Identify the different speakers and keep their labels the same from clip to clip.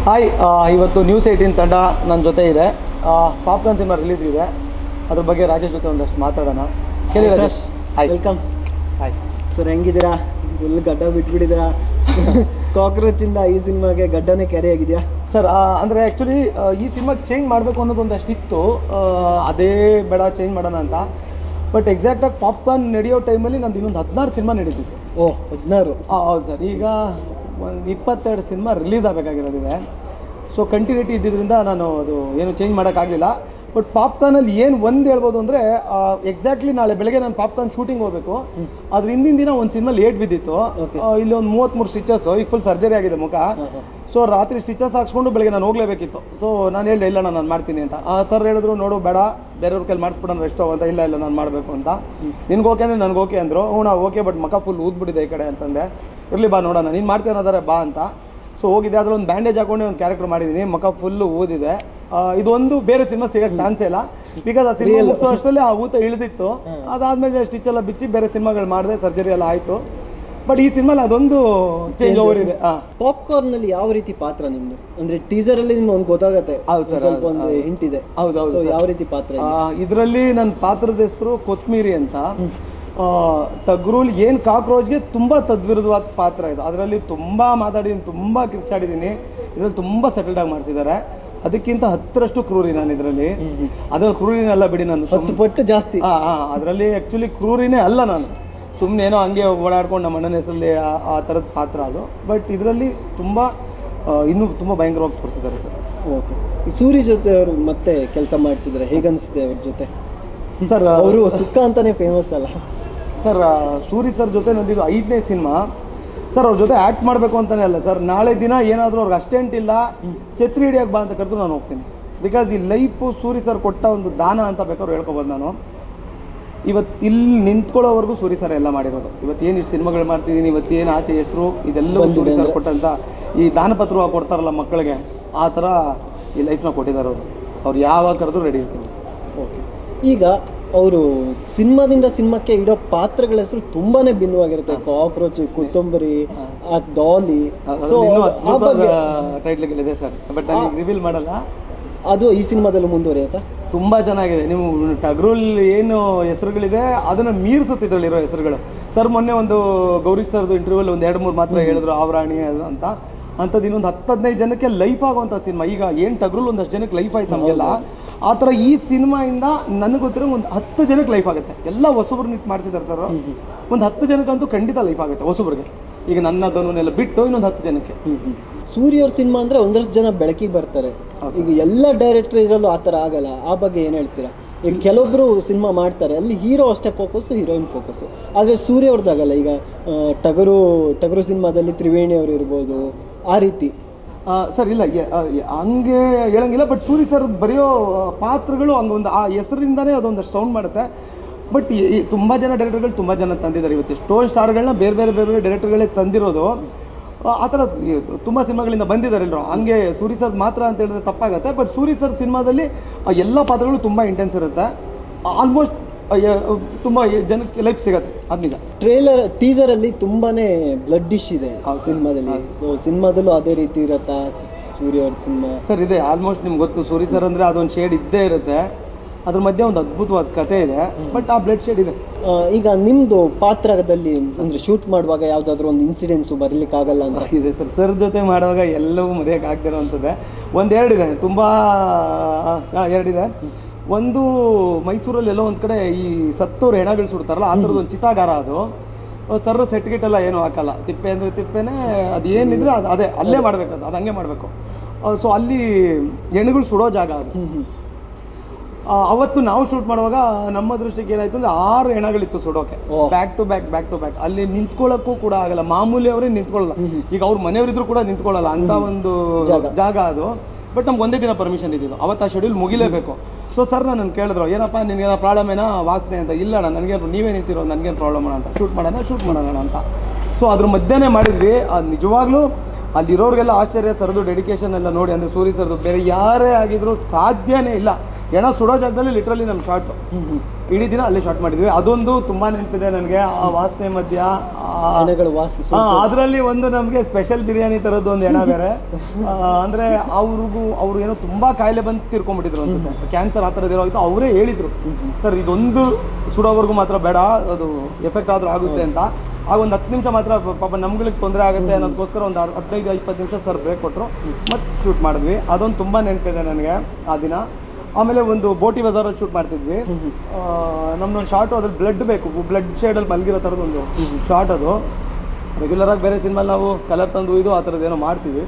Speaker 1: Hi ಆ, ಇವತ್ತು news eighteen ತಂಡ ನನ್ನ ಜೊತೆ ಇದೆ ಪಾಪ್ಕಾರ್ನ್ ಸಿನಿಮಾ ರಿಲೀಸ್ ಇದೆ ಅದ್ರ ಬಗ್ಗೆ ರಾಜೇಶ್ ಜೊತೆ ಒಂದಷ್ಟು ಮಾತಾಡೋಣ ಹೇಳಿ
Speaker 2: Hi, sir.
Speaker 1: Rajesh hi
Speaker 2: welcome
Speaker 1: hi
Speaker 2: sir ಹೆಂಗಿದ್ದೀರಾ ಫುಲ್ ಗಡ್ಡ ಬಿಟ್ಬಿಟ್ಟಿದ್ದೀರಾ ಕಾಕ್ರೋಚಿಂದ ಈ ಸಿನಿಮಾಗೆ ಗಡ್ಡನೇ ಕೆರೆ ಆಗಿದೆಯಾ
Speaker 1: ಸರ್ ಅಂದರೆ ಆ್ಯಕ್ಚುಲಿ ಈ ಸಿನಿಮಾ ಚೇಂಜ್ ಮಾಡಬೇಕು ಅನ್ನೋದು ಒಂದಷ್ಟು ಇತ್ತು ಆ, ಅದೇ ಬೇಡ ಚೇಂಜ್ ಮಾಡೋಣ ಅಂತ ಬಟ್ ಎಕ್ಸಾಕ್ಟಾಗಿ ಪಾಪ್ಕಾರ್ನ್ ನಡೆಯೋ ಟೈಮಲ್ಲಿ ನಂದು ಇನ್ನೊಂದು ಹದಿನಾರು ಸಿನಿಮಾ ನಡೀತಿತ್ತು
Speaker 2: ಓ ಹದಿನಾರು
Speaker 1: ಆ, ಹೌದು ಸರ್ ಈಗ ಒಂದು ಇಪ್ಪತ್ತೆರಡು ಸಿನಿಮಾ ರಿಲೀಸ್ ಆಗಬೇಕಾಗಿರೋದಿದೆ ಸೊ ಕಂಟಿನ್ಯೂಟಿ ಇದ್ದಿದ್ದರಿಂದ ನಾನು ಅದು ಏನು ಚೇಂಜ್ ಮಾಡೋಕ್ಕಾಗಲಿಲ್ಲ ಬಟ್ ಪಾಪ್ಕಾರ್ನಲ್ಲಿ ಏನು ಒಂದು ಹೇಳ್ಬೋದು ಅಂದರೆ ಎಕ್ಸಾಕ್ಟ್ಲಿ ನಾಳೆ ಬೆಳಗ್ಗೆ ನಾನು ಪಾಪ್ಕಾರ್ನ್ ಶೂಟಿಂಗ್ ಹೋಗಬೇಕು ಅದ್ರ ಹಿಂದಿನ ದಿನ ಒಂದು ಸಿನಿಮಾ ಲೇಟ್ ಬಿದ್ದಿತ್ತು
Speaker 2: Okay.
Speaker 1: ಆ, ಇಲ್ಲಿ ಒಂದು ಮೂವತ್ತ್ಮೂರು ಸ್ಟಿಚಸ್ ಈಗ ಫುಲ್ ಸರ್ಜರಿ ಆಗಿದೆ ಮುಖ ಸೊ ರಾತ್ರಿ ಸ್ಟಿಚಸ್ ಹಾಕ್ಸ್ಕೊಂಡು ಬೆಳಗ್ಗೆ ನಾನು ಹೋಗಲೇಬೇಕಿತ್ತು ಸೊ ನಾನು ಹೇಳಿದೆ ಇಲ್ಲ ನಾನು ಮಾಡ್ತೀನಿ ಅಂತ ಸರ್ ಹೇಳಿದ್ರು ನೋಡು ಬೇಡ ಬೇರೆಯವ್ರ ಕೈಲಿ ಮಾಡಿಸ್ಬಿಡೋಣ ಎಷ್ಟೋ ಅಂತ ಇಲ್ಲ ಇಲ್ಲ ನಾನು ಮಾಡಬೇಕು ಅಂತ ನಿನ್ಗೆ ಓಕೆ ಅಂದರೆ ನನಗೆ ಓಕೆ ಅಂದರು ಹ್ಞೂ ನಾ ಓಕೆ ಬಟ್ ಮಕ ಫುಲ್ ಊದ್ಬಿಟ್ಟಿದೆ ಈ ಕಡೆ ಅಂತಂದೆ ಇರಲಿ ಬಾ ನೋಡೋಣ ನೀನು ಮಾಡ್ತೀನಿ ಅನ್ನೋದಾರೆ ಬಾ ಅಂತ ಸೊ ಹೋಗಿದೆ ಅದ್ರ ಒಂದು ಬ್ಯಾಂಡೇಜ್ ಹಾಕೊಂಡು ಒಂದು ಕ್ಯಾರೆಕ್ಟರ್ ಮಾಡಿದ್ದೀನಿ ಮಕ ಫುಲ್ಲು ಊದಿದೆ ಆ, ಇದೊಂದು ಬೇರೆ ಸಿನಿಮಾ ಸಿಗೋಕ್ಕೆ ಚಾನ್ಸೇ ಇಲ್ಲ ಬಿಕಾಸ್ ಆ ಸಿನಿಮಾ ಮುಗಿಸೋ ಅಷ್ಟರಲ್ಲಿ ಆ ಊತ ಇಳಿದಿತ್ತು ಅದಾದಮೇಲೆ ಸ್ಟಿಚ್ ಎಲ್ಲ ಬಿಚ್ಚಿ ಬೇರೆ ಸಿನಿಮಾಗಳು ಮಾಡಿದೆ ಸರ್ಜರಿ ಎಲ್ಲ ಆಯಿತು ಬಟ್ ಈ ಸಿನಿಮಾಲಿ ಅದೊಂದು ಚೇಂಜ್ ಓವರ್ ಇದೆ ಹಾಂ
Speaker 2: ಪಾಪ್ಕಾರ್ನ್ ನಲ್ಲಿ ಯಾವ ರೀತಿ ಪಾತ್ರ ನಿಮ್ದು ಅಂದ್ರೆ ಟೀಸರ್ ಅಲ್ಲಿ ನಿಮ್ಗೆ ಒಂದು ಗೊತ್ತಾಗತ್ತೆ
Speaker 1: ಹೌದು sir,
Speaker 2: ಒಂದ್ ಸ್ವಲ್ಪ ಒಂದು ಹಿಂಟ್ ಇದೆ
Speaker 1: ಹೌದು ಹೌದು
Speaker 2: ಸೊ ಯಾವ ರೀತಿ ಪಾತ್ರ ಇದೆ?
Speaker 1: ಇದರಲ್ಲಿ ನನ್ನ ಪಾತ್ರದ ಹೆಸರು ಕೊತ್ಮೀರಿ ಅಂತ ಆ, ತಗ್ರೂಲ್ ಏನು ಕಾಕ್ರೋಚ್ಗೆ ತುಂಬ ತದ್ವಿರುದ್ಧವಾದ ಪಾತ್ರ ಇದು ಅದರಲ್ಲಿ ತುಂಬ ಮಾತಾಡಿದ್ದೀನಿ ತುಂಬ ಕಿರ್ಚಾಡಿದ್ದೀನಿ ಇದರಲ್ಲಿ ತುಂಬ ಸೆಟಲ್ಡ್ ಆಗಿ ಮಾಡಿಸಿದ್ದಾರೆ ಅದಕ್ಕಿಂತ ಹತ್ತರಷ್ಟು ಕ್ರೂರಿ ನಾನು ಇದರಲ್ಲಿ ಅದ್ರಲ್ಲಿ ಕ್ರೂರಿನಲ್ಲ ಬಿಡಿ ನಾನು
Speaker 2: ಹತ್ತು ಪಟ್ಟು ಜಾಸ್ತಿ
Speaker 1: ಹಾಂ ಹಾಂ ಅದರಲ್ಲಿ ಆ್ಯಕ್ಚುಲಿ ಕ್ರೂರಿನೇ ಅಲ್ಲ ನಾನು ಸುಮ್ಮನೆ ಏನೋ ಹಂಗೆ ಓಡಾಡ್ಕೊಂಡು ನಮ್ಮ ಅಣ್ಣನ ಹೆಸರಲ್ಲಿ ಆ- ಆ ಥರದ ಪಾತ್ರ ಅದು ಬಟ್ ಇದರಲ್ಲಿ ತುಂಬ ಆ, ಇನ್ನೂ ತುಂಬ ಭಯಂಕರವಾಗಿ ತೋರಿಸಿದ್ದಾರೆ ಸರ್
Speaker 2: ಓಕೆ ಸೂರಿ ಜೊತೆ ಅವರು ಮತ್ತೆ ಕೆಲಸ ಮಾಡ್ತಿದ್ದಾರೆ ಹೇಗನ್ಸಿದೆ ಅವ್ರ ಜೊತೆ
Speaker 1: ಸರ್
Speaker 2: ಅವರು ಸುಕ್ಕ ಅಂತಾನೆ ಫೇಮಸ್ ಅಲ್ಲ
Speaker 1: ಸರ್ ಆ, ಸೂರಿ ಸರ್ ಜೊತೆ ನಂದಿದ್ದು ಐದನೇ ಸಿನಿಮಾ ಸರ್ ಅವ್ರ ಜೊತೆ ಆ್ಯಕ್ಟ್ ಮಾಡಬೇಕು ಅಂತಾನೆ ಅಲ್ಲ ಸರ್ ನಾಳೆ ದಿನ ಏನಾದರೂ ಅವ್ರಿಗೆ ಅಷ್ಟೆಂಟ್ ಇಲ್ಲ ಛತ್ರಿ ಹಿಡಿಯೋಕೆ ಬಾ ಅಂತ ಕರೆದು ನಾನು ಹೋಗ್ತೀನಿ ಬಿಕಾಸ್ ಈ ಲೈಫು ಸೂರಿ ಸರ್ ಕೊಟ್ಟ ಒಂದು ದಾನ ಅಂತ ಬೇಕಾದ್ರೆ ಹೇಳ್ಕೊಬೋದು ನಾನು ಇವತ್ತು ಇಲ್ಲಿ ನಿಂತ್ಕೊಳ್ಳೋವರೆಗೂ ಸೂರಿ ಸರ್ ಎಲ್ಲ ಮಾಡಿರೋದು ಇವತ್ತು ಏನು ಇಷ್ಟು ಸಿನಿಮಾಗಳು ಮಾಡ್ತಿದ್ದೀನಿ ಇವತ್ತು ಏನು ಆಚೆ ಹೆಸರು ಇದೆಲ್ಲವೂ ಸೂರಿ ಸರ್ ಕೊಟ್ಟಂತ ಈ ದಾನಪತ್ರ ಕೊಡ್ತಾರಲ್ಲ ಮಕ್ಕಳಿಗೆ ಆ ಥರ ಈ ಲೈಫ್ನ ಕೊಟ್ಟಿದ್ದಾರೆ ಅವರು ಅವ್ರು ಯಾವಾಗ ಕರೆದು ರೆಡಿ ಇರ್ತೀನಿ
Speaker 2: ಓಕೆ ಈಗ ಅವರು ಸಿನಿಮಾದಿಂದ ಸಿನಿಮಾಕ್ಕೆ ಇಡೋ ಪಾತ್ರಗಳ ಹೆಸರು ತುಂಬಾನೇ ಭಿನ್ನವಾಗಿರುತ್ತೆ ಕಾಕ್ರೋಚ್ ಕೊತ್ತಂಬರಿ ಆ ಡಾಲಿ ಸೊ ಆ ಬಗ್ಗೆ
Speaker 1: ಟೈಟ್ಲ್ಗಳಿದೆ ಸರ್ ಬಟ್ ನಾನು ರಿವೀಲ್ ಮಾಡಲ್ಲ
Speaker 2: ಅದು ಈ ಸಿನಿಮಾದಲ್ಲೂ ಮುಂದುವರಿಯುತ್ತಾ
Speaker 1: ತುಂಬ ಚೆನ್ನಾಗಿದೆ ನೀವು ಟಗ್ರೂಲ್ ಏನು ಹೆಸರುಗಳಿದೆ ಅದನ್ನು ಮೀರಿಸುತ್ತೆ ಇದರಲ್ಲಿರೋ ಹೆಸರುಗಳು ಸರ್ ಮೊನ್ನೆ ಒಂದು ಗೌರೀಶ್ ಸರ್ದು ಇಂಟರ್ವ್ಯೂಲ್ ಒಂದು ಎರಡು ಮೂರು ಮಾತ್ರ ಹೇಳಿದ್ರು ಆವರಾಣಿ ಅದು ಅಂತ ಅಂಥದ್ದು ಇನ್ನೊಂದು ಹತ್ತು ಹದಿನೈದು ಜನಕ್ಕೆ ಲೈಫ್ ಆಗುವಂಥ ಸಿನಿಮಾ ಈಗ ಏನು ಟಗ್ರೂಲ್ ಒಂದಷ್ಟು ಜನಕ್ಕೆ ಲೈಫ್ ಆಯ್ತು ನಮಗೆಲ್ಲ ಆ ಥರ ಈ ಸಿನಿಮಾಯಿಂದ ನನಗೆ ಗೊತ್ತಿರೋ ಒಂದು ಹತ್ತು ಜನಕ್ಕೆ ಲೈಫ್ ಆಗುತ್ತೆ ಎಲ್ಲ ಹೊಸಬ್ರು ನಿಟ್ಟು ಮಾಡಿಸಿದ್ದಾರೆ ಸರ್ ಒಂದು ಹತ್ತು ಜನಕ್ಕಂತೂ ಖಂಡಿತ ಲೈಫ್ ಆಗುತ್ತೆ ಹೊಸಬ್ರಿಗೆ ಈಗ ನನ್ನದನ್ನೆಲ್ಲ ಬಿಟ್ಟು ಇನ್ನೊಂದು ಹತ್ತು ಜನಕ್ಕೆ
Speaker 2: ಸೂರ್ಯ ಅವ್ರ ಸಿನಿಮಾ ಅಂದ್ರೆ ಒಂದಷ್ಟು ಜನ ಬೆಳಕಿಗೆ ಬರ್ತಾರೆ ಈಗ ಎಲ್ಲ ಡೈರೆಕ್ಟರ್ ಇರಲು ಆ ಥರ ಆಗಲ್ಲ ಆ ಬಗ್ಗೆ ಏನು ಹೇಳ್ತೀರಾ ಈಗ ಕೆಲವೊಬ್ರು ಸಿನಿಮಾ ಮಾಡ್ತಾರೆ ಅಲ್ಲಿ ಹೀರೋ ಅಷ್ಟೇ ಫೋಕಸ್ ಹೀರೋಯಿನ್ ಫೋಕಸ್ ಆದರೆ ಸೂರ್ಯ ಅವ್ರದ್ದಾಗಲ್ಲ ಈಗ ಆ, ಟಗರು ಟಗರು ಸಿನಿಮಾದಲ್ಲಿ ತ್ರಿವೇಣಿ ಅವರು ಇರ್ಬೋದು ಆ ರೀತಿ
Speaker 1: ಆ, ಸರ್ ಇಲ್ಲ ಯ- ಆ, ಯ- ಹಂಗೆ ಹೇಳಂಗಿಲ್ಲ ಬಟ್ ಸೂರಿ ಸರ್ ಬರೆಯೋ ಪಾತ್ರಗಳು ಹಂಗೊಂದು ಆ ಹೆಸರಿಂದನೇ ಅದೊಂದಷ್ಟು ಸೌಂಡ್ ಮಾಡುತ್ತೆ ಬಟ್ ತುಂಬ ಜನ ಡೈರೆಕ್ಟರ್ಗಳು ತುಂಬ ಜನ ತಂದಿದ್ದಾರೆ ಇವತ್ತು ಎಷ್ಟೋ ಸ್ಟಾರ್ಗಳನ್ನ ಬೇರೆ ಬೇರೆ ಬೇರೆ ಬೇರೆ ಡೈರೆಕ್ಟರ್ಗಳೇ ತಂದಿರೋದು ಆ ಆ ಥರ ತುಂಬ ಸಿನಿಮಾಗಳಿಂದ ಬಂದಿದ್ದಾರೆ ಎಲ್ಲರೂ ಹಂಗೆ ಸೂರಿ ಸರ್ ಮಾತ್ರ ಅಂತ ಹೇಳಿದ್ರೆ ತಪ್ಪಾಗತ್ತೆ ಬಟ್ ಸೂರಿ ಸರ್ ಸಿನಿಮಾದಲ್ಲಿ ಆ ಎಲ್ಲ ಪಾತ್ರಗಳು ತುಂಬ ಇಂಟೆನ್ಸ್ ಇರುತ್ತೆ ಆಲ್ಮೋಸ್ಟ್ ತುಂಬ ಜನಕ್ಕೆ ಲೈಫ್ ಸಿಗತ್ತೆ ಅದು ನಿಜ
Speaker 2: ಟ್ರೇಲರ್ ಟೀಸರ್ ಅಲ್ಲಿ ತುಂಬಾನೇ ಬ್ಲಡ್ ಡಿಶ್ ಇದೆ ಆ ಸಿನಿಮಾದಲ್ಲಿ ಸೊ ಸಿನಿಮಾದಲ್ಲೂ ಅದೇ ರೀತಿ ಇರತ್ತಾ ಸ- ಸೂರ್ಯ ಅವ್ರ ಸಿನಿಮಾ
Speaker 1: ಸರ್ ಇದೆ ಆಲ್ಮೋಸ್ಟ್ ನಿಮ್ಗೆ ಗೊತ್ತು ಸೂರಿ ಸರ್ ಅಂದರೆ ಅದೊಂದು ಶೇಡ್ ಇದ್ದೇ ಇರುತ್ತೆ ಅದ್ರ ಮಧ್ಯೆ ಒಂದು ಅದ್ಭುತವಾದ ಕತೆ ಇದೆ ಬಟ್ ಆ ಬ್ಲಡ್ ಶೇಡ್ ಇದೆ
Speaker 2: ಈಗ ನಿಮ್ದು ಪಾತ್ರದಲ್ಲಿ ಅಂದ್ರೆ ಶೂಟ್ ಮಾಡುವಾಗ ಯಾವ್ದಾದ್ರು ಒಂದು ಇನ್ಸಿಡೆನ್ಸು ಬರ್ಲಿಕ್ಕೆ ಆಗಲ್ಲ ಅಂತ
Speaker 1: ಇದೆ ಸರ್ ಸರ್ ಜೊತೆ ಮಾಡುವಾಗ ಎಲ್ಲವೂ ಮರೆಯೋಕೆ ಆಗ್ದಿರೋವಂಥದ್ದೇ ಒಂದು ಎರಡಿದೆ ತುಂಬ ಎರಡಿದೆ ಒಂದು ಮೈಸೂರಲ್ಲಿ ಎಲ್ಲೋ ಒಂದು ಕಡೆ ಈ ಸತ್ತೋರು ಹೆಣಗಳು ಸುಡ್ತಾರಲ್ಲ ಆ ಥರದ್ದು ಒಂದು ಚಿತಾಗಾರ ಅದು ಸರ್ ಸೆಟ್ ಗಿಟ್ ಎಲ್ಲ ಏನು ಹಾಕಲ್ಲ ತಿಪ್ಪೆ ಅಂದರೆ ತಿಪ್ಪೆನೇ ಅದು ಏನಿದ್ರೆ ಅದು ಅದೇ ಅಲ್ಲೇ ಮಾಡಬೇಕು ಅದು ಅದು ಹಂಗೆ ಮಾಡಬೇಕು ಸೊ ಅಲ್ಲಿ ಹೆಣಗಳು ಸುಡೋ ಜಾಗ ಅದು ಆ, ಅವತ್ತು ನಾವು ಶೂಟ್ ಮಾಡುವಾಗ ನಮ್ಮ ದೃಷ್ಟಿಗೆ ಏನಾಯ್ತು ಅಂದ್ರೆ ಆರು ಹೆಣಗಳಿತ್ತು ಸುಡೋಕೆ
Speaker 2: ಓ.
Speaker 1: Back to back back to back ಅಲ್ಲಿ ನಿಂತ್ಕೊಳ್ಳೋಕ್ಕೂ ಕೂಡ ಆಗಲ್ಲ ಮಾಮೂಲಿ ಅವರೇ ನಿಂತ್ಕೊಳ್ಳಲ್ಲ ಈಗ ಅವ್ರ ಮನೆಯವರಿದ್ರು ಕೂಡ ನಿಂತ್ಕೊಳ್ಳಲ್ಲ ಅಂತ ಒಂದು
Speaker 2: ಜಾಗ.
Speaker 1: ಜಾಗ ಅದು ಬಟ್ ನಮ್ಗೆ ಒಂದೇ ದಿನ ಪರ್ಮಿಷನ್ ಇದ್ದಿದ್ದು ಅವತ್ತು ಆ ಶೆಡ್ಯೂಲ್ ಮುಗಿಲೇಬೇಕು ಸೊ ಸರ್ ನನ್ನ ಕೇಳಿದ್ರು ಏನಪ್ಪ ನಿನಗೇನೋ ಪ್ರಾಬ್ಲಮ್ ಏನೋ ವಾಸನೆ ಅಂತ ಇಲ್ಲ ಅಣ್ಣ ನನಗೇನು ನೀವೇ ನಿಂತಿರೋ ನನಗೇನು ಪ್ರಾಬ್ಲಮ್ ಅಂತ ಶೂಟ್ ಮಾಡೋಣ ಶೂಟ್ ಮಾಡೋಣ ಅಂತ ಸೊ ಅದ್ರ ಮಧ್ಯೆನೇ ಮಾಡಿದ್ವಿ ಅದು ನಿಜವಾಗ್ಲೂ ಅಲ್ಲಿರೋರಿಗೆಲ್ಲ ಆಶ್ಚರ್ಯ ಸರ್ದು ಡೆಡಿಕೇಶನ್ ಎಲ್ಲ ನೋಡಿ ಅಂದರೆ ಸೂರಿ ಸರ್ದು ಬೇರೆ ಯಾರೇ ಆಗಿದ್ರು ಸಾಧ್ಯನೇ ಇಲ್ಲ ಹೆಣ ಸುಡೋ ಜಾಗದಲ್ಲಿ ಲಿಟ್ರಲಿ ನಮ್ಮ ಶಾರ್ಟು ಇಡೀ ದಿನ ಅಲ್ಲಿ ಶಾರ್ಟ್ ಮಾಡಿದ್ವಿ ಅದೊಂದು ತುಂಬಾ ನೆನಪಿದೆ ನನಗೆ ಆ ವಾಸನೆ ಮಧ್ಯ ಆ
Speaker 2: ಹಣಗಳು ವಾಸ್ತು
Speaker 1: ಹಾ, ಅದ್ರಲ್ಲಿ ಒಂದು ನಮಗೆ ಸ್ಪೆಷಲ್ ಬಿರಿಯಾನಿ ತರದ್ದು ಒಂದು ಎಣ ಬೇರೆ ಆ, ಅಂದ್ರೆ ಅವ್ರಿಗೂ ಅವ್ರು ಏನೋ ತುಂಬಾ ಕಾಯಿಲೆ ಬಂದು ತೀರ್ಕೊಂಡ್ಬಿಟ್ಟಿದ್ರು ಅನ್ಸುತ್ತೆ ಕ್ಯಾನ್ಸರ್ ಆ ಥರದ್ದು ಇರೋ ಅವರೇ ಹೇಳಿದ್ರು ಸರ್ ಇದೊಂದು ಸುಡೋವರೆಗೂ ಮಾತ್ರ ಬೇಡ ಅದು ಎಫೆಕ್ಟ್ ಆದ್ರೂ ಆಗುತ್ತೆ ಅಂತ ಆಗ ಒಂದು ಹತ್ತು ನಿಮಿಷ ಮಾತ್ರ ಪ- ಪಾಪ ನಮ್ಗಳಿಗೆ ತೊಂದರೆ ಆಗುತ್ತೆ ಅನ್ನೋದಕ್ಕೋಸ್ಕರ ಒಂದು ಅರ್- ಹದಿನೈದು ಇಪ್ಪತ್ತು ನಿಮಿಷ ಸರ್ ಬ್ರೇಕ್ ಕೊಟ್ಟರು ಮತ್ತೆ ಶೂಟ್ ಮಾಡಿದ್ವಿ ಅದೊಂದು ತುಂಬ ನೆನಪಿದೆ ನನಗೆ ಆ ದಿನ ಆಮೇಲೆ ಒಂದು ಬೋಟಿ ಬಜಾರಲ್ಲಿ ಶೂಟ್ ಮಾಡ್ತಿದ್ವಿ ನಮ್ದೊಂದು ಶಾರ್ಟು ಅದ್ರಲ್ಲಿ ಬ್ಲಡ್ ಬೇಕು ಬ್ಲಡ್ ಶೇಡಲ್ಲಿ ಮಲಗಿರೋ ಥರದ್ದು ಒಂದು ಶಾರ್ಟ್ ಅದು ರೆಗ್ಯುಲರಾಗಿ ಬೇರೆ ಸಿನಿಮಾ ನಾವು ಕಲರ್ ತಂದು ಇದು ಆ ಥರದ್ದು ಏನೋ ಮಾಡ್ತೀವಿ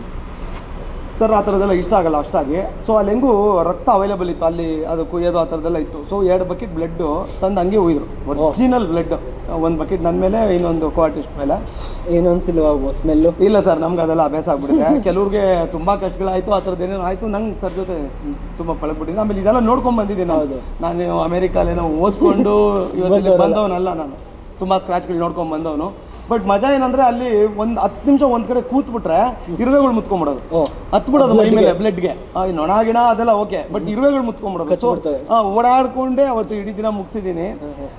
Speaker 1: ಸರ್ ಆ ಥರದ್ದೆಲ್ಲ ಇಷ್ಟ ಆಗಲ್ಲ ಅಷ್ಟಾಗಿ ಸೊ ಅಲ್ಲಿ ಹೆಂಗೂ ರಕ್ತ ಅವೈಲೇಬಲ್ ಇತ್ತು ಅಲ್ಲಿ ಅದು ಕುಯ್ಯೋದು ಆ ಥರದ್ದೆಲ್ಲ ಇತ್ತು ಸೊ ಎರಡು ಬಕೆಟ್ ಬ್ಲಡ್ಡು ತಂದು ಹಂಗೆ ಒಯ್ದರು ಒರಿಜಿನಲ್ ಬ್ಲಡ್ ಒಂದು ಬಕೆಟ್ ನನ್ನ ಮೇಲೆ ಇನ್ನೊಂದು ಕೋ ಆರ್ಟಿಸ್ಟ್ ಮೇಲೆ
Speaker 2: ಏನು ಅನ್ಸಿಲ್ವಾ ಸ್ಮೆಲ್ಲು
Speaker 1: ಇಲ್ಲ ಸರ್ ನಮ್ಗೆ ಅದೆಲ್ಲ ಅಭ್ಯಾಸ ಆಗ್ಬಿಟ್ಟಿದೆ ಕೆಲವ್ರಿಗೆ ತುಂಬ ಕಷ್ಟಗಳಾಯಿತು ಆ ಥರದ್ದು ಏನೇನೋ ಆಯಿತು ನಂಗೆ ಸರ್ ಜೊತೆ ತುಂಬ ಪಳಗ್ಬಿಟ್ಟಿದ್ದೀನಿ ಆಮೇಲೆ ಇದೆಲ್ಲ ನೋಡ್ಕೊಂಡು ಬಂದಿದ್ದೀನಿ
Speaker 2: ಹೌದು.
Speaker 1: ನಾನು ಅಮೇರಿಕಾಲೇನೋ ಓದ್ಕೊಂಡು ಇವತ್ತು ಬಂದವನಲ್ಲ ನಾನು ತುಂಬ ಸ್ಕ್ರಾಚ್ಗಳು ನೋಡ್ಕೊಂಡು ಬಂದವನು ಬಟ್ ಮಜಾ ಏನಂದ್ರೆ ಅಲ್ಲಿ ಒಂದು ಹತ್ತು ನಿಮಿಷ ಒಂದು ಕಡೆ ಕೂತ್ಬಿಟ್ರೆ ಇರುವೆಗಳು ಮುತ್ಕೊಂಡ್ಬಿಡೋದು
Speaker 2: ಓ
Speaker 1: ಹತ್ಬಿಡೋದು ಮೈ ಮೇಲೆ ಬ್ಲಡ್ಗೆ ನೊಣ ಗಿಣ ಅದೆಲ್ಲ ಓಕೆ ಬಟ್ ಇರುವೆಗಳು ಮುತ್ಕೊಂಡ್ಬಿಡೋದು ಸೊ
Speaker 2: ಕಚ್ಬಿಡ್ತವೆ.
Speaker 1: ಓಡಾಡ್ಕೊಂಡೇ ಅವತ್ತು ಇಡೀ ದಿನ ಮುಗಿಸಿದ್ದೀನಿ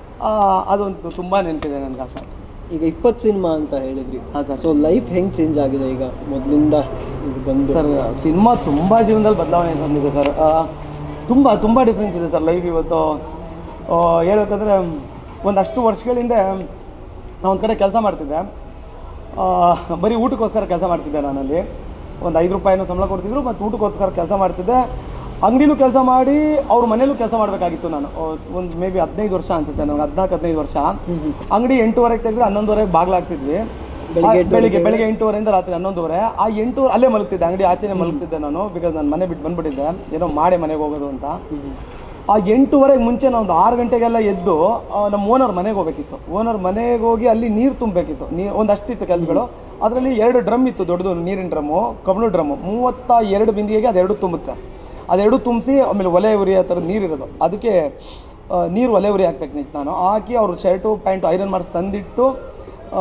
Speaker 1: ಅದೊಂದು ತುಂಬ ನೆನಪಿದೆ ನನಗೆ ಆ ಶಾಟ್
Speaker 2: ಈಗ ಇಪ್ಪತ್ತು ಸಿನಿಮಾ ಅಂತ ಹೇಳಿದ್ರಿ
Speaker 1: ಹಾಂ ಸರ್
Speaker 2: ಸೊ ಲೈಫ್ ಹೆಂಗ್ ಚೇಂಜ್ ಆಗಿದೆ ಈಗ ಮೊದಲಿಂದ ಇದು ಬಂದು
Speaker 1: ಸರ್ ಸಿನಿಮಾ ತುಂಬ ಜೀವನದಲ್ಲಿ ಬದಲಾವಣೆ ತಂದಿದೆ ಸರ್ ತುಂಬ ತುಂಬ ಡಿಫ್ರೆನ್ಸ್ ಇದೆ ಸರ್ ಲೈಫ್ ಇವತ್ತು ಆ, ಹೇಳ್ಬೇಕಂದ್ರೆ ಒಂದಷ್ಟು ವರ್ಷಗಳಿಂದ ನಾನು ಒಂದು ಕಡೆ ಕೆಲಸ ಮಾಡ್ತಿದ್ದೆ ಆ, ಬರೀ ಊಟಕ್ಕೋಸ್ಕರ ಕೆಲಸ ಮಾಡ್ತಿದ್ದೆ ನಾನಲ್ಲಿ ಒಂದು ಐದು ರೂಪಾಯಿನೂ ಸಂಬಳ ಕೊಡ್ತಿದ್ರು ಮತ್ತು ಊಟಕ್ಕೋಸ್ಕರ ಕೆಲಸ ಮಾಡ್ತಿದ್ದೆ ಅಂಗಡಿಲೂ ಕೆಲಸ ಮಾಡಿ ಅವ್ರ ಮನೇಲೂ ಕೆಲಸ ಮಾಡಬೇಕಾಗಿತ್ತು ನಾನು ಒಂದು ಮೇ ಬಿ ಹದಿನೈದು ವರ್ಷ ಅನ್ಸುತ್ತೆ ನನಗೆ ಹದಿನಾಲ್ಕು ಹದಿನೈದು ವರ್ಷ ಅಂಗಡಿ ಎಂಟೂವರೆಗೆ ತೆಗೆದ್ರೆ ಹನ್ನೊಂದುವರೆಗೆ ಬಾಗ್ಲಾಗ್ತಿದ್ವಿ
Speaker 2: ಬೆಳಿಗ್ಗೆ
Speaker 1: ಆ, ಬೆಳಿಗ್ಗೆ ಬೆಳಿಗ್ಗೆ ಎಂಟೂವರೆಯಿಂದ ರಾತ್ರಿ ಹನ್ನೊಂದುವರೆ ಆ ಎಂಟು ಅಲ್ಲೇ ಮಲಗ್ತಿದ್ದೆ ಅಂಗಡಿ ಆಚೆನೆ ಮಲಗ್ತಿದ್ದೆ ನಾನು ಬಿಕಾಸ್ ನಾನು ಮನೆ ಬಿಟ್ಟು ಬಂದ್ಬಿಟ್ಟಿದ್ದೆ ಏನೋ ಮಾಡೇ ಮನೆಗೆ ಹೋಗೋದು ಅಂತ ಆ ಎಂಟೂವರೆಗೆ ಮುಂಚೆ ನಾನು ಒಂದು ಆರು ಗಂಟೆಗೆಲ್ಲ ಎದ್ದು ಆ, ನಮ್ಮ ಓನರ್ ಮನೆಗೆ ಹೋಗ್ಬೇಕಿತ್ತು ಓನರ್ ಮನೆಗೆ ಹೋಗಿ ಅಲ್ಲಿ ನೀರು ತುಂಬಬೇಕಿತ್ತು ನೀರು ಒಂದಷ್ಟಿತ್ತು ಕೆಲಸಗಳು ಅದರಲ್ಲಿ ಎರಡು ಡ್ರಮ್ ಇತ್ತು ದೊಡ್ಡದು ನೀರಿನ ಡ್ರಮ್ಮು ಕಬ್ಬಿಣ ಡ್ರಮ್ಮು ಮೂವತ್ತ ಎರಡು ಬಿಂದಿಗೆಗೆ ಅದೆರಡು ತುಂಬುತ್ತೆ ಅದೆರಡು ತುಂಬಿಸಿ ಆಮೇಲೆ ಒಲೆ ಉರಿ ಆ ಥರ ನೀರಿರೋದು ಅದಕ್ಕೆ ಆ, ನೀರು ಒಲೆ ಉರಿ ಹಾಕ್ಬೇಕಿತ್ತು ನಾನು ಹಾಕಿ ಅವ್ರ ಶರ್ಟು ಪ್ಯಾಂಟು ಐರನ್ ಮಾಡಿಸಿ ತಂದಿಟ್ಟು ಆ,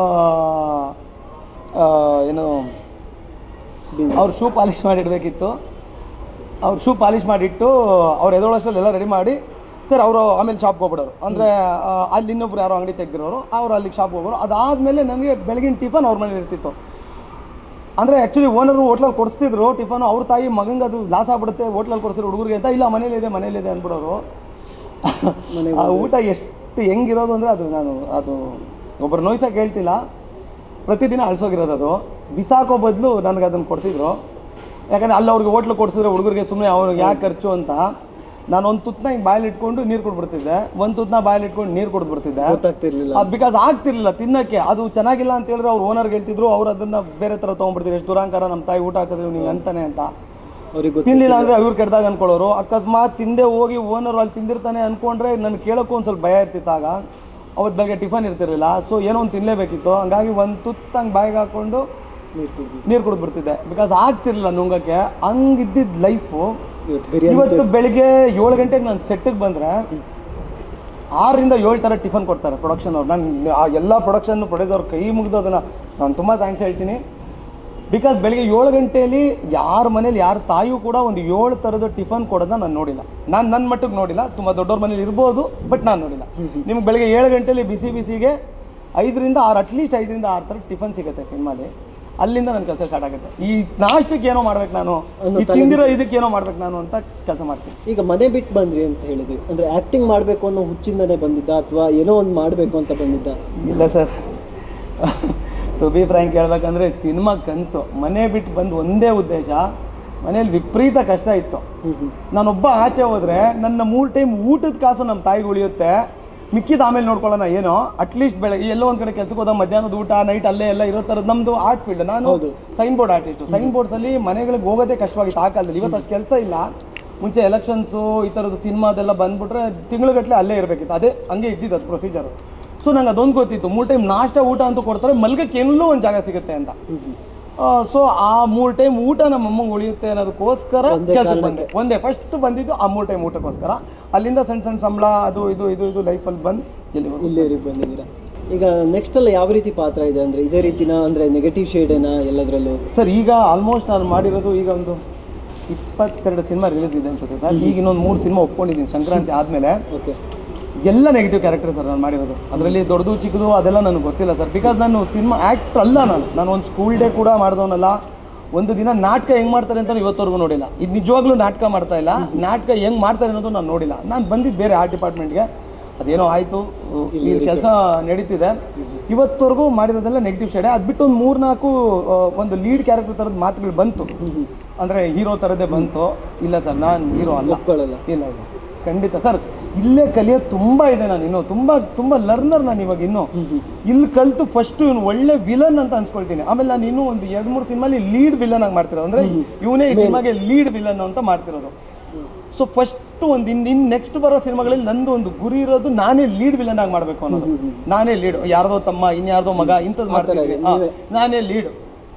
Speaker 1: ಆ, ಏನು ಅವ್ರು ಶೂ ಪಾಲಿಷ್ ಮಾಡಿಡಬೇಕಿತ್ತು ಅವ್ರು ಶೂ ಪಾಲಿಷ್ ಮಾಡಿಟ್ಟು ಅವ್ರು ಎದೊಳಷ್ಟರಲ್ಲಿ ಎಲ್ಲ ರೆಡಿ ಮಾಡಿ ಸರ್ ಅವರು ಆಮೇಲೆ ಶಾಪ್ಗೆ ಹೋಗ್ಬಿಡೋರು ಅಂದರೆ ಅಲ್ಲಿ ಇನ್ನೊಬ್ರು ಯಾರೋ ಅಂಗಡಿ ತೆಗ್ದಿರೋರು ಅವ್ರು ಅಲ್ಲಿಗೆ ಶಾಪ್ಗೆ ಹೋಗೋರು ಅದಾದಮೇಲೆ ನನಗೆ ಬೆಳಗಿನ ಟಿಫನ್ ಅವ್ರ ಮನೇಲಿ ಇರ್ತಿತ್ತು ಅಂದರೆ ಆ್ಯಕ್ಚುಲಿ ಓನರು ಹೋಟ್ಲಲ್ಲಿ ಕೊಡಿಸ್ತಿದ್ರು ಟಿಫನ್ ಅವ್ರ ತಾಯಿ ಮಗಂಗೆ ಅದು ಲಾಸ್ ಆಗ್ಬಿಡುತ್ತೆ ಹೋಟ್ಲಲ್ಲಿ ಕೊಡಿಸ್ತಿದ್ರು ಹುಡುಗರಿಗೆ ಅಂತ ಇಲ್ಲ ಮನೇಲಿದೆ ಮನೇಲಿದೆ ಅಂದ್ಬಿಡೋರು ಆ ಊಟ ಎಷ್ಟು ಹೆಂಗಿರೋದು ಅಂದರೆ ಅದು ನಾನು ಅದು ಒಬ್ಬರು ನೋಯ್ಸಕ್ಕೆ ಹೇಳ್ತಿಲ್ಲ ಪ್ರತಿದಿನ ಅಳ್ಸೋಗಿರೋದು ಅದು ಬಿಸಾಕೋ ಬದಲು ನನಗೆ ಅದನ್ನು ಕೊಡ್ತಿದ್ರು ಯಾಕಂದರೆ ಅಲ್ಲಿ ಅವ್ರಿಗೆ ಹೋಟ್ಲು ಕೊಡಿಸಿದ್ರೆ ಹುಡುಗರಿಗೆ ಸುಮ್ಮನೆ ಅವ್ರಿಗೆ ಯಾಕೆ ಖರ್ಚು ಅಂತ ನಾನು ಒಂದು ತುತ್ತನ ಹಿಂಗೆ ಬಾಯಲ್ಲಿ ಇಟ್ಕೊಂಡು ನೀರು ಕೊಟ್ಬಿಡ್ತಿದ್ದೆ ಒಂದು ತುತ್ತನ ಬಾಯಲ್ಲಿ ಇಟ್ಕೊಂಡು ನೀರು ಕೊಟ್ಬಿಡ್ತಿದ್ದೆ
Speaker 2: ಗೊತ್ತಾಗ್ತಿರ್ಲಿಲ್ಲ
Speaker 1: ಅದು ಬಿಕಾಸ್ ಆಗ್ತಿರ್ಲಿಲ್ಲ ತಿನ್ನಕ್ಕೆ ಅದು ಚೆನ್ನಾಗಿಲ್ಲ ಅಂತ ಹೇಳಿದ್ರೆ ಅವ್ರು ಓನರ್ಗೆ ಹೇಳ್ತಿದ್ರು ಅವ್ರು ಅದನ್ನ ಬೇರೆ ಥರ ತೊಗೊಂಡ್ಬಿಡ್ತಿದ್ರು ಎಷ್ಟು ದುರಾಂಕಾರ ನಮ್ಮ ತಾಯಿ ಊಟ ಹಾಕಿದ್ರು ನೀವು ಅಂತಾನೆ ಅಂತ
Speaker 2: ಅವ್ರಿಗೆ ಗೊತ್ತು
Speaker 1: ತಿನ್ಲಿಲ್ಲ ಅಂದ್ರೆ ಇವ್ರು ಕೆಡ್ದಾಗ ಅನ್ಕೊಳ್ಳೋರು ಅಕಸ್ಮಾತ್ ತಿಂದೆ ಹೋಗಿ ಓನರ್ ಅಲ್ಲಿ ತಿಂದಿರ್ತಾನೆ ಅನ್ಕೊಂಡ್ರೆ ನನ್ಗೆ ಕೇಳೋಕ್ಕೂ ಒಂದು ಸ್ವಲ್ಪ ಭಯ ಇರ್ತಿತ್ತು ಆಗ ಅವತ್ತು ಬೆಳಗ್ಗೆ ಟಿಫನ್ ಇರ್ತಿರ್ಲಿಲ್ಲ ಸೊ ಏನೋ ಒಂದು ತಿನ್ನಲೇಬೇಕಿತ್ತು ಹಂಗಾಗಿ ಒಂದು ತುತ್ತಂಗೆ ಬಾಯಿಗೆ ಹಾಕೊಂಡು
Speaker 2: ನೀರು ಕುಡಿದ್ವಿ
Speaker 1: ನೀರು ಕುಡಿದ್ಬಿಡ್ತಿದ್ದೆ ಬಿಕಾಸ್ ಆಗ್ತಿರ್ಲಿಲ್ಲ ನುಂಗಕ್ಕೆ ಹಂಗಿದ್ದಿದ್ದು ಲೈಫು
Speaker 2: ಇವತ್ತು ಬಿರಿಯಾನಿ
Speaker 1: ಇವತ್ತು ಬೆಳಿಗ್ಗೆ ಏಳು ಗಂಟೆಗೆ ನಾನು ಸೆಟ್ಟಿಗೆ ಬಂದರೆ ಆರರಿಂದ ಏಳು ಥರ ಟಿಫನ್ ಕೊಡ್ತಾರೆ ಪ್ರೊಡಕ್ಷನ್ ಅವ್ರು ನಾನು ಆ ಎಲ್ಲ ಪ್ರೊಡಕ್ಷನ್ ಪ್ರೊಡ್ಯೂಸರ್ ಕೈ ಮುಗಿದು ಅದನ್ನು ನಾನು ತುಂಬ ಥ್ಯಾಂಕ್ಸ್ ಹೇಳ್ತೀನಿ ಬಿಕಾಸ್ ಬೆಳಿಗ್ಗೆ ಏಳು ಗಂಟೆಯಲ್ಲಿ ಯಾರ ಮನೇಲಿ ಯಾರ ತಾಯಿಯೂ ಕೂಡ ಒಂದು ಏಳು ಥರದ ಟಿಫನ್ ಕೊಡೋದನ್ನ ನಾನು ನೋಡಿಲ್ಲ ನಾನು ನನ್ನ ಮಟ್ಟಿಗೆ ನೋಡಿಲ್ಲ ತುಂಬ ದೊಡ್ಡವ್ರ ಮನೇಲಿ ಇರ್ಬೋದು ಬಟ್ ನಾನು ನೋಡಿಲ್ಲ ನಿಮ್ಗೆ ಬೆಳಿಗ್ಗೆ ಏಳು ಗಂಟೆಲಿ ಬಿಸಿ ಬಿಸಿಗೆ ಐದರಿಂದ ಆರು ಅಟ್ಲೀಸ್ಟ್ ಐದರಿಂದ ಆರು ಥರ ಟಿಫನ್ ಸಿಗುತ್ತೆ ಸಿನಿಮಾಲಿ ಅಲ್ಲಿಂದ ನನ್ನ ಕೆಲಸ ಸ್ಟಾರ್ಟ್ ಆಗುತ್ತೆ ಈ ನಾಷ್ಟಕ್ಕೆ ಏನೋ ಮಾಡ್ಬೇಕು ನಾನು
Speaker 2: ಅನ್ನೋ
Speaker 1: ಈ ತಿಂದಿರೋ ಇದಕ್ಕೆ ಏನೋ ಮಾಡ್ಬೇಕು ನಾನು ಅಂತ ಕೆಲಸ ಮಾಡ್ತೀನಿ
Speaker 2: ಈಗ ಮನೆ ಬಿಟ್ಟು ಬಂದ್ರಿ ಅಂತ ಹೇಳಿದ್ರಿ ಅಂದ್ರೆ ಆಕ್ಟಿಂಗ್ ಮಾಡಬೇಕು ಅನ್ನೋ ಹುಚ್ಚಿಂದನೇ ಬಂದಿದ್ದ ಅಥವಾ ಏನೋ ಒಂದು ಮಾಡಬೇಕು ಅಂತ ಬಂದಿದ್ದ
Speaker 1: ಇಲ್ಲ ಸರ್ ಟು ಬಿ ಫ್ರ್ಯಾಂಕ್ ಹೇಳ್ಬೇಕಂದ್ರೆ ಸಿನಿಮಾ ಕನಸು ಮನೆ ಬಿಟ್ಟು ಬಂದು ಒಂದೇ ಉದ್ದೇಶ ಮನೇಲಿ ವಿಪರೀತ ಕಷ್ಟ ಇತ್ತು ನಾನೊಬ್ಬ ಆಚೆ ಹೋದರೆ ನನ್ನ ಮೂರು ಟೈಮ್ ಊಟದ ಕಾಸು ನಮ್ಮ ತಾಯಿಗೆ ಉಳಿಯುತ್ತೆ ಮಿಕ್ಕಿದ ಆಮೇಲೆ ನೋಡ್ಕೊಳ್ಳೋಣ ಏನೋ ಅಟ್ಲೀಸ್ಟ್ ಬೆಳಗ್ಗೆ ಎಲ್ಲೋ ಒಂದು ಕಡೆ ಕೆಲಸಕ್ಕೆ ಹೋದಾಗ ಮಧ್ಯಾಹ್ನದ ಊಟ ನೈಟ್ ಅಲ್ಲೇ ಎಲ್ಲ ಇರೋ ಥರದ್ದು ನಮ್ಮದು ಆರ್ಟ್ ಫೀಲ್ಡ್ ನಾನು
Speaker 2: ಹೌದು.
Speaker 1: ಸೈನ್ ಬೋರ್ಡ್ ಆರ್ಟಿಸ್ಟು ಸೈನ್ ಬೋರ್ಡ್ಸಲ್ಲಿ ಮನೆಗಳಿಗೆ ಹೋಗೋದೇ ಕಷ್ಟವಾಗಿತ್ತು ಆ ಕಾಲದಲ್ಲಿ ಇವತ್ತು ಅಷ್ಟು ಕೆಲಸ ಇಲ್ಲ ಮುಂಚೆ ಎಲೆಕ್ಷನ್ಸು ಈ ಥರದ್ದು ಸಿನಿಮಾದೆಲ್ಲ ಬಂದ್ಬಿಟ್ರೆ ತಿಂಗಳುಗಟ್ಟಲೆ ಅಲ್ಲೇ ಇರಬೇಕಿತ್ತು ಅದೇ ಹಂಗೆ ಇದ್ದಿದ್ದು ಅದು ಪ್ರೊಸೀಜರು ಸೊ ನಂಗೆ ಅದೊಂದು ಗೊತ್ತಿತ್ತು ಮೂರು ಟೈಮ್ ನಾಷ್ಟ ಊಟ ಅಂತೂ ಕೊಡ್ತಾರೆ ಮಲ್ಗಕ್ಕೆ ಎಲ್ಲೋ ಒಂದು ಜಾಗ ಸಿಗುತ್ತೆ ಅಂತ ಸೊ ಆ ಮೂರು ಟೈಮ್ ಊಟ ನಮ್ಮ ಅಮ್ಮಂಗೆ ಉಳಿಯುತ್ತೆ ಅನ್ನೋದಕ್ಕೋಸ್ಕರ
Speaker 2: ಒಂದೇ
Speaker 1: ಕೆಲಸಕ್ಕೆ ಬಂದೆ ಒಂದೇ ಫಸ್ಟ್ ಬಂದಿದ್ದು ಆ ಮೂರು ಟೈಮ್ ಊಟಕ್ಕೋಸ್ಕರ ಅಲ್ಲಿಂದ ಸಣ್ಣ ಸಣ್ಣ ಸಂಬಳ ಅದು ಇದು ಇದು ಇದು ಲೈಫಲ್ಲಿ ಬಂದು ಎಲ್ಲಿ
Speaker 2: ಇಲ್ಲಿವರೆಗೆ ಬಂದಿದ್ದೀರಾ ಈಗ ನೆಕ್ಸ್ಟ್ ಎಲ್ಲ ಯಾವ ರೀತಿ ಪಾತ್ರ ಇದೆ ಅಂದ್ರೆ ಇದೇ ರೀತಿನ ಅಂದ್ರೆ ನೆಗೆಟಿವ್ ಶೇಡೇನಾ ಎಲ್ಲದರಲ್ಲೂ
Speaker 1: ಸರ್ ಈಗ ಆಲ್ಮೋಸ್ಟ್ ನಾನು ಮಾಡಿರೋದು ಈಗ ಒಂದು ಇಪ್ಪತ್ತೆರಡು ಸಿನಿಮಾ ರಿಲೀಸ್ ಇದೆ ಅನ್ಸುತ್ತೆ ಸರ್ ಈಗ ಇನ್ನೊಂದು ಮೂರು ಸಿನಿಮಾ ಒಪ್ಕೊಂಡಿದ್ದೀನಿ ಸಂಕ್ರಾಂತಿ ಆದಮೇಲೆ
Speaker 2: ಓಕೆ
Speaker 1: ಎಲ್ಲ ನೆಗೆಟಿವ್ ಕ್ಯಾರೆಕ್ಟರ್ ಸರ್ ನಾನು ಮಾಡಿರೋದು ಅದರಲ್ಲಿ ದೊಡ್ಡದು ಚಿಕ್ಕದು ಅದೆಲ್ಲ ನನಗೆ ಗೊತ್ತಿಲ್ಲ ಸರ್ ಬಿಕಾಸ್ ನಾನು ಸಿನಿಮಾ ಆ್ಯಕ್ಟ್ ಅಲ್ಲ ನಾನು ನಾನು ಒಂದು ಸ್ಕೂಲ್ ಡೇ ಕೂಡ ಮಾಡಿದವನಲ್ಲ ಒಂದು ದಿನ ನಾಟಕ ಹೆಂಗೆ ಮಾಡ್ತಾರೆ ಅಂತ ಇವತ್ತವರೆಗೂ ನೋಡಿಲ್ಲ ಇದು ನಿಜವಾಗ್ಲೂ ನಾಟಕ ಮಾಡ್ತಾ ಇಲ್ಲ ನಾಟಕ ಹೆಂಗೆ ಮಾಡ್ತಾರೆ ಅನ್ನೋದು ನಾನು ನೋಡಿಲ್ಲ ನಾನು ಬಂದಿದ್ದು ಬೇರೆ ಆರ್ಟ್ ಡಿಪಾರ್ಟ್ಮೆಂಟ್ಗೆ ಅದೇನೋ ಆಯಿತು ಈ ಕೆಲಸ ನಡೀತಿದೆ ಇವತ್ತವರೆಗೂ ಮಾಡಿರೋದೆಲ್ಲ ನೆಗೆಟಿವ್ ಶೇಡೆ ಅದು ಬಿಟ್ಟು ಒಂದು ಮೂರು ನಾಲ್ಕು ಒಂದು ಲೀಡ್ ಕ್ಯಾರೆಕ್ಟರ್ ಥರದ ಮಾತುಗಳು ಬಂತು ಅಂದರೆ ಹೀರೋ ಥರದ್ದೇ ಬಂತು ಇಲ್ಲ ಸರ್ ನಾನು ಹೀರೋ ಅಲ್ಲ
Speaker 2: ಒಪ್ಕೊಳ್ಳಲ್ಲ
Speaker 1: ಇಲ್ಲ ಇಲ್ಲ ಖಂಡಿತ ಸರ್ ಇಲ್ಲೇ ಕಲಿಯೋದು ತುಂಬ ಇದೆ ನಾನು ಇನ್ನು ತುಂಬ ತುಂಬ ಲರ್ನರ್ ನಾನು ಇವಾಗ ಇನ್ನು ಇಲ್ಲಿ ಕಲಿತು ಫಸ್ಟ್ ಇವನು ಒಳ್ಳೆ ವಿಲನ್ ಅಂತ ಅನ್ಸ್ಕೊಳ್ತೀನಿ ಆಮೇಲೆ ನಾನು ಇನ್ನೂ ಒಂದು ಎರಡು ಮೂರು ಸಿನಿಮಾಲಿ ಲೀಡ್ ವಿಲನ್ ಆಗಿ ಮಾಡ್ತಿರೋದು ಅಂದರೆ ಇವನೇ ಈ ಸಿನಿಮಾಗೆ ಲೀಡ್ ವಿಲನ್ ಅಂತ ಮಾಡ್ತಿರೋದು ಸೊ ಫಸ್ಟ್ ಒಂದು ಇನ್ ಇನ್ ನೆಕ್ಸ್ಟ್ ಬರೋ ಸಿನಿಮಾಗಳಲ್ಲಿ ನಂದು ಒಂದು ಗುರಿ ಇರೋದು ನಾನೇ ಲೀಡ್ ವಿಲನ್ ಆಗಿ ಮಾಡಬೇಕು ಅನ್ನೋದು ನಾನೇ ಲೀಡ್ ಯಾರ್ದೋ ತಮ್ಮ ಇನ್ಯಾರ್ದೋ ಮಗ ಇಂಥದ್ದು ಮಾಡ್ತೀನಿ ನಾನೇ ಲೀಡ್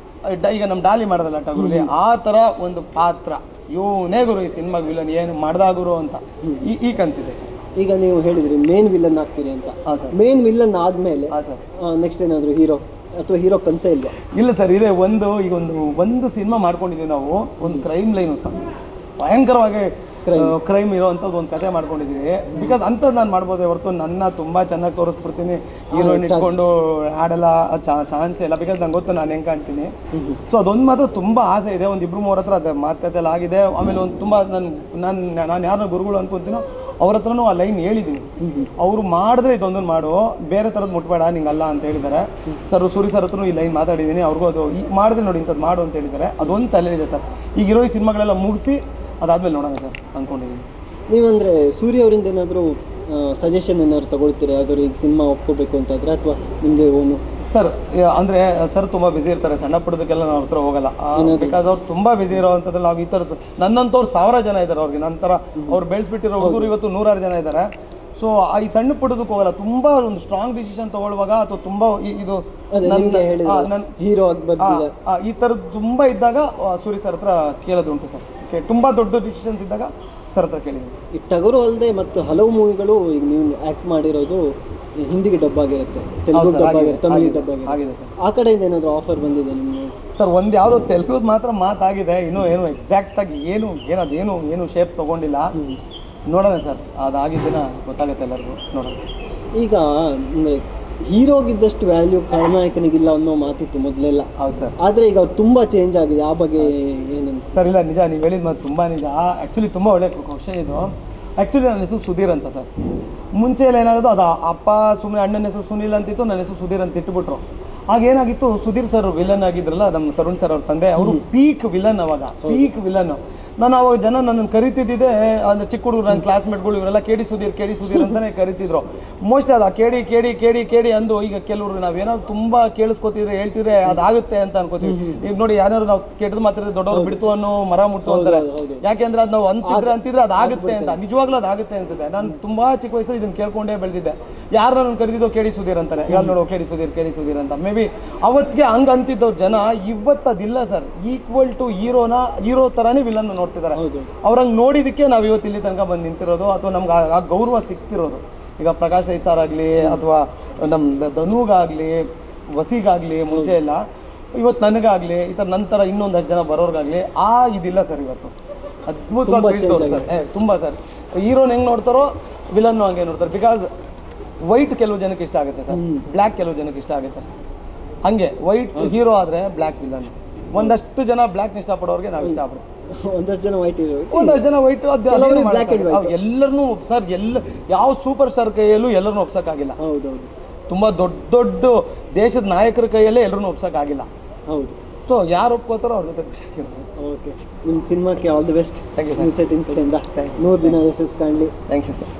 Speaker 1: ಈಗ ನಮ್ಮ ಡಾಲಿ ಮಾಡೋದಲ್ಲ ಟಗುರಲ್ಲಿ ಆ ಥರ ಒಂದು ಪಾತ್ರ ಇವನೇ ಗುರು ಈ ಸಿನಿಮಾಗೆ ವಿಲನ್ ಏನು ಮಾಡ್ದಾ ಗುರು ಅಂತ ಈ ಈ ಕನ್ಸಿದೆ ಸರ್
Speaker 2: ಈಗ ನೀವು ಹೇಳಿದ್ರಿ ಮೇನ್ ವಿಲನ್ ಆಗ್ತೀರಿ ಅಂತ
Speaker 1: ಹಾಂ ಸರ್
Speaker 2: ಮೇನ್ ವಿಲನ್ ಆದ್ಮೇಲೆ
Speaker 1: ಹಾಂ ಸರ್
Speaker 2: ನೆಕ್ಸ್ಟ್ ಏನಾದ್ರು ಹೀರೋ ಅಥವಾ ಹೀರೋ ಕನಸೇ ಇಲ್ವಾ
Speaker 1: ಇಲ್ಲ ಸರ್ ಇದೆ ಒಂದು ಈಗ ಒಂದು ಒಂದು ಸಿನಿಮಾ ಮಾಡ್ಕೊಂಡಿದ್ದೀವಿ ನಾವು ಒಂದು ಕ್ರೈಮ್ ಲೈನು ಸರ್ ಭಯಂಕರವಾಗಿ ಕ್ರೈಮ್ ಇರೋ ಅಂಥದ್ದು ಒಂದು ಕತೆ ಮಾಡ್ಕೊಂಡಿದ್ದೀವಿ ಬಿಕಾಸ್ ಅಂಥದ್ದು ನಾನು ಮಾಡ್ಬೋದೇ ಹೊರತು ನನ್ನ ತುಂಬ ಚೆನ್ನಾಗಿ ತೋರಿಸ್ಬಿಡ್ತೀನಿ ಹೀರೋಯಿನ್ ಇಟ್ಕೊಂಡು ಹಾಡೆಲ್ಲ ಚಾನ್ಸೇ ಇಲ್ಲ ಬಿಕಾಸ್ ನಂಗೆ ಗೊತ್ತು ನಾನು ಹೆಂಗೆ ಕಾಣ್ತೀನಿ ಸೊ ಅದೊಂದು ಮಾತ್ರ ತುಂಬ ಆಸೆ ಇದೆ ಒಂದು ಇಬ್ರು ಮೂರ ಹತ್ರ ಅದು ಮಾತುಕತೆ ಎಲ್ಲ ಆಗಿದೆ ಆಮೇಲೆ ಒಂದು ತುಂಬ ನಾನು ನಾನು ನಾನು ಯಾರನ್ನ ಗುರುಗಳು ಅನ್ಕೊಂತೀನೋ ಅವ್ರ ಹತ್ರನೂ ಆ ಲೈನ್ ಹೇಳಿದ್ದೀನಿ ಅವರು ಮಾಡಿದ್ರೆ ಇದೊಂದನ್ನು ಮಾಡು ಬೇರೆ ಥರದ್ದು ಮುಟ್ಬೇಡ ನಿಂಗಲ್ಲ ಅಂತ ಹೇಳಿದ್ದಾರೆ ಸರ್ ಸೂರಿ ಸರ್ ಹತ್ರನೂ ಈ ಲೈನ್ ಮಾತಾಡಿದ್ದೀನಿ ಅವ್ರಿಗೂ ಅದು ಈ ಮಾಡಿದ್ರೆ ನೋಡಿ ಇಂಥದ್ದು ಮಾಡು ಅಂತ ಹೇಳಿದ್ದಾರೆ ಅದೊಂದು ತಲೆಯಿದೆ ಸರ್ ಈಗ ಇರೋ ಈ ಸಿನಿಮಾಗಳೆಲ್ಲ ಮುಗಿಸಿ ಅದಾದ್ಮೇಲೆ ನೋಡೋಣ ಸರ್ ಅಂದ್ಕೊಂಡಿದ್ದೀನಿ
Speaker 2: ನೀವಂದ್ರೆ ಸೂರ್ಯ ಅವರಿಂದ ಏನಾದರೂ ಸಜೆಷನ್ ಏನಾದ್ರು ತಗೊಳ್ತೀರಾ ಯಾವ್ದಾದ್ರು ಈಗ ಸಿನಿಮಾ ಒಪ್ಕೋಬೇಕು ಅಂತಾದ್ರೆ ಅಥವಾ ನಿಮಗೆ ಓನು
Speaker 1: ಸರ್ ಅಂದರೆ ಸರ್ ತುಂಬ ಬ್ಯುಸಿ ಇರ್ತಾರೆ ಸಣ್ಣ ಪುಟ್ಟದಕ್ಕೆಲ್ಲ ನಾವು ಹತ್ರ ಹೋಗಲ್ಲ ಬಿಕಾಸ್ ಅವ್ರು ತುಂಬ ಬ್ಯುಸಿ ಇರೋ ಅಂಥದ್ರಲ್ಲಿ ನಾವು ಈ ಥರ ನಂತವ್ರು ಸಾವಿರ ಜನ ಇದ್ದಾರೆ ಅವ್ರಿಗೆ ನಂತರ ಅವ್ರು ಬೆಳೆಸ್ಬಿಟ್ಟಿರೋ ಹುಡುಗರು ಇವತ್ತು ನೂರಾರು ಜನ ಇದ್ದಾರೆ ಸೊ ಈ ಸಣ್ಣ ಪುಟ್ಟದಕ್ಕೆ ಹೋಗಲ್ಲ ತುಂಬ ಒಂದು ಸ್ಟ್ರಾಂಗ್ ಡಿಸಿಷನ್ ತೊಗೊಳ್ಳುವಾಗ ಅಥವಾ ತುಂಬ ಈ- ಇದು
Speaker 2: ಅದೇ
Speaker 1: ನನ್ನ-
Speaker 2: ನಿಮಗೆ
Speaker 1: ಆ,
Speaker 2: ಹೇಳಿದ್ರೆ
Speaker 1: ನನ್ನ
Speaker 2: ಹೀರೋ ಆಗಿ ಬರ್ತಿದೆ
Speaker 1: ಆ, ಈ ಥರದ್ದು ತುಂಬ ಇದ್ದಾಗ ಆ, ಸೂರಿ ಸರ್ ಹತ್ರ ಕೇಳೋದು ಉಂಟು ಸರ್ ಕೆ- ತುಂಬ ದೊಡ್ಡ ಡಿಸಿಷನ್ಸ್ ಇದ್ದಾಗ ಸರ್ ಹತ್ರ ಕೇಳಿದ್ದೀನಿ
Speaker 2: ಈ ಟಗರು ಅಲ್ಲದೆ ಮತ್ತು ಹಲವು ಮೂವಿಗಳು ಈಗ ನೀವು ಆ್ಯಕ್ಟ್ ಮಾಡಿರೋದು ಹಿಂದಿಗೆ ಡಬ್ ಆಗಿರುತ್ತೆ ತೆಲುಗು ಡಬ್ ಆಗಿರುತ್ತೆ ತಮಿಳಿಗೆ ಡಬ್ ಆಗಿರುತ್ತೆ
Speaker 1: ಆಗಿದೆ ಸರ್
Speaker 2: ಆ ಕಡೆಯಿಂದ ಏನಾದರೂ ಆಫರ್ ಬಂದಿದೆ ನಿಮಗೆ
Speaker 1: ಸರ್ ಒಂದು ಯಾವುದೋ ತೆಲುಗುದು ಮಾತ್ರ ಮಾತಾಗಿದೆ ಇನ್ನೂ ಏನು ಎಕ್ಸಾಕ್ಟಾಗಿ ಏನು ಏನು ಅದೇನು ಏನು ಶೇಪ್ ತೊಗೊಂಡಿಲ್ಲ ನೋಡೋಣ ಸರ್ ಅದಾಗಿದ್ದಿನ ಗೊತ್ತಾಗುತ್ತೆ ಎಲ್ಲರಿಗೂ ನೋಡೋಣ
Speaker 2: ಈಗ ಅಂದರೆ ಹೀರೋಗಿದ್ದಷ್ಟು ವ್ಯಾಲ್ಯೂ ಖಳನಾಯಕನಿಗಿಲ್ಲ ಅನ್ನೋ ಮಾತಿತ್ತು ಮೊದಲೆಲ್ಲ
Speaker 1: ಹೌದು ಸರ್
Speaker 2: ಆದರೆ ಈಗ ಅದು ತುಂಬ ಚೇಂಜ್ ಆಗಿದೆ ಆ ಬಗ್ಗೆ ಏನು ಅನಿಸ್ತು
Speaker 1: ಸರ್ ಇಲ್ಲ ನಿಜ ನೀವು ಹೇಳಿದ ಮಾತು ತುಂಬ ನಿಜ ಆ್ಯಕ್ಚುಲಿ ತುಂಬ ಒಳ್ಳೆ ಕ್ವಶನ್ ಇದು ಆ್ಯಕ್ಚುಲಿ ನನ್ನ ಹೆಸರು ಸುಧೀರ್ ಅಂತ ಸರ್ ಮುಂಚೆ ಎಲ್ಲ ಏನಾಗೋದು ಅದು ಅಪ್ಪ ಸುಮ್ಮನೆ ಅಣ್ಣನ ಹೆಸರು ಸುನಿಲ್ ಅಂತಿತ್ತು ನನ್ನ ಹೆಸರು ಸುಧೀರ್ ಅಂತ ಇಟ್ಬಿಟ್ರು ಆಗ ಏನಾಗಿತ್ತು ಸುಧೀರ್ ಸರ್ ವಿಲನ್ ಆಗಿದ್ರಲ್ಲ ನಮ್ಮ ತರುಣ್ ಸರ್ ಅವ್ರ ತಂದೆ ಅವರು ಪೀಕ್ ವಿಲನ್ ಅವಾಗ ಪೀಕ್ ವಿಲನ್ ನಾನು ಅವಾಗ ಜನ ನನ್ನನ್ನು ಕರಿತಿದ್ದೆ ಅಂದ್ರೆ ಚಿಕ್ಕ ಹುಡುಗರು ನನ್ನ ಕ್ಲಾಸ್ಮೇಟ್ಗಳು ಇವರೆಲ್ಲ ಕೇಡಿ ಸುಧೀರ್ ಕೇಡಿ ಸುಧೀರ್ ಅಂತಾನೆ ಕರಿತಿದ್ರು ಮೋಸ್ಟ್ಲಿ ಅದು ಆ ಕೇಡಿ ಕೇಡಿ ಕೇಡಿ ಕೇಡಿ ಅಂದು ಈಗ ಕೆಲವರು ನಾವೇನಾದ್ರು ತುಂಬಾ ಕೇಳಿಸ್ಕೊತಿದ್ರೆ ಹೇಳ್ತಿದ್ರೆ ಅದಾಗುತ್ತೆ ಅಂತ ಅನ್ಕೋತೀವಿ ಈಗ ನೋಡಿ ಯಾರು ನಾವು ಕೆಟ್ಟದ್ದು ಮಾತಾಡಿದ್ರೆ ದೊಡ್ಡವ್ರು ಬಿಡ್ತು ಅನ್ನೋ ಮರ ಮುಟ್ಟು ಅಂತಾರೆ ಯಾಕೆಂದ್ರೆ ಅದು ನಾವು ಅಂತಿದ್ರೆ ಅಂತಿದ್ರೆ ಅದಾಗುತ್ತೆ ಅಂತ ನಿಜವಾಗ್ಲೂ ಅದಾಗುತ್ತೆ ಅನ್ಸುತ್ತೆ ನಾನು ತುಂಬಾ ಚಿಕ್ಕ ವಯಸ್ಸಲ್ಲಿ ಇದನ್ನ ಕೇಳ್ಕೊಂಡೇ ಬೆಳೆದಿದ್ದೆ ಯಾರು ನನ್ನ ಕರೆದಿದ್ದೋ ಕೇಳಿ ಸುಧೀರ್ ಅಂತಾರೆ ಈಗ ನೋಡೋ ಕೇಳಿ ಸುಧೀರ್ ಕೇಳಿ ಸುಧೀರ್ ಅಂತ ಮೇ ಬಿ ಅವತ್ತಿಗೆ ಹಂಗ ಅಂತಿದ್ದವ್ರು ಜನ ಇವತ್ತು ಅದಿಲ್ಲ ಸರ್ ಈಕ್ವಲ್ ಟು ಹೀರೋನ ಹೀರೋ ಥರನೇ ವಿಲನ್ ನೋಡ್ತಿದ್ದಾರೆ
Speaker 2: ಹೌದು
Speaker 1: ಅವ್ರಂಗೆ ನೋಡಿದಕ್ಕೆ ನಾವು ಇವತ್ತು ಇಲ್ಲಿ ತನಕ ಬಂದು ನಿಂತಿರೋದು ಅಥವಾ ನಮ್ಗೆ ಆ- ಆ ಗೌರವ ಸಿಗ್ತಿರೋದು ಈಗ ಪ್ರಕಾಶ್ ರೈ ಸರ್ ಆಗಲಿ ಅಥವಾ ನಮ್ಮ ಧನುಗಾಗಲಿ ವಸಿಗಾಗಲಿ ಮುಂಚೆ ಎಲ್ಲ ಇವತ್ತು ನನಗಾಗಲಿ ಈ ಥರ ನಂತರ ಇನ್ನೊಂದಷ್ಟು ಜನ ಬರೋರ್ಗಾಗಲಿ ಆ ಇದಿಲ್ಲ ಸರ್ ಇವತ್ತು ಅದ್ಭುತವಾಗಿ
Speaker 2: ತುಂಬಾ
Speaker 1: ಪ್ರೀತಿ ತೋರಿಸ್ತಾರೆ ಏ ತುಂಬ ಸರ್ ಹೀರೋನ್ ಹೆಂಗೆ ನೋಡ್ತಾರೋ ವಿಲನ್ನು ಹಂಗೆ ನೋಡ್ತಾರೆ ಬಿಕಾಸ್ ವೈಟ್ ಕೆಲವು ಜನಕ್ಕೆ ಇಷ್ಟ ಆಗುತ್ತೆ ಸರ್ ಬ್ಲ್ಯಾಕ್ ಕೆಲವು ಜನಕ್ಕೆ ಇಷ್ಟ ಆಗುತ್ತೆ ಹಂಗೆ ವೈಟ್ ಹೀರೋ ಆದರೆ ಬ್ಲ್ಯಾಕ್ ವಿಲನ್ ಒಂದಷ್ಟು ಜನ ಬ್ಲ್ಯಾಕ್ನ ಇಷ್ಟಪಡೋರಿಗೆ ನಾವು ಇಷ್ಟಪಡ್ತೀವಿ
Speaker 2: ಒಂದಷ್ಟು ಜನ ವೈಟ್ ಇರೋ
Speaker 1: ಒಂದಷ್ಟು ಜನ ವೈಟ್ ಅದು
Speaker 2: ಕೆಲವ್ರಿಗೆ black and white.
Speaker 1: ಎಲ್ಲರನ್ನೂ ಸರ್ ಎಲ್ಲ ಯಾವ ಸೂಪರ್ ಸ್ಟಾರ್ ಕೈಯಲ್ಲೂ ಎಲ್ಲರನ್ನೂ ಒಪ್ಸೋಕ್ಕಾಗಿಲ್ಲ
Speaker 2: ಹೌದೌದು
Speaker 1: ತುಂಬ ದೊಡ್ಡ ದೊಡ್ಡ ದೇಶದ ನಾಯಕರ ಕೈಯಲ್ಲೇ ಎಲ್ಲರನ್ನೂ ಒಪ್ಸೋಕ್ಕಾಗಿಲ್ಲ
Speaker 2: ಹೌದು
Speaker 1: ಸೊ ಯಾರು ಒಪ್ಕೋತಾರೋ ಅವ್ರ ಜೊತೆ ಖುಷಿಯಾಗಿರೋದು
Speaker 2: ಓಕೆ ನಿಮ್ಮ ಸಿನಿಮಾಕ್ಕೆ all the best
Speaker 1: Thank you, sir.
Speaker 2: News eighteen ಕಡೆಯಿಂದ ನೂರು ದಿನ ಯಶಸ್ಸು ಕಾಣಲಿ
Speaker 1: ಥ್ಯಾಂಕ್ ಯು ಸರ್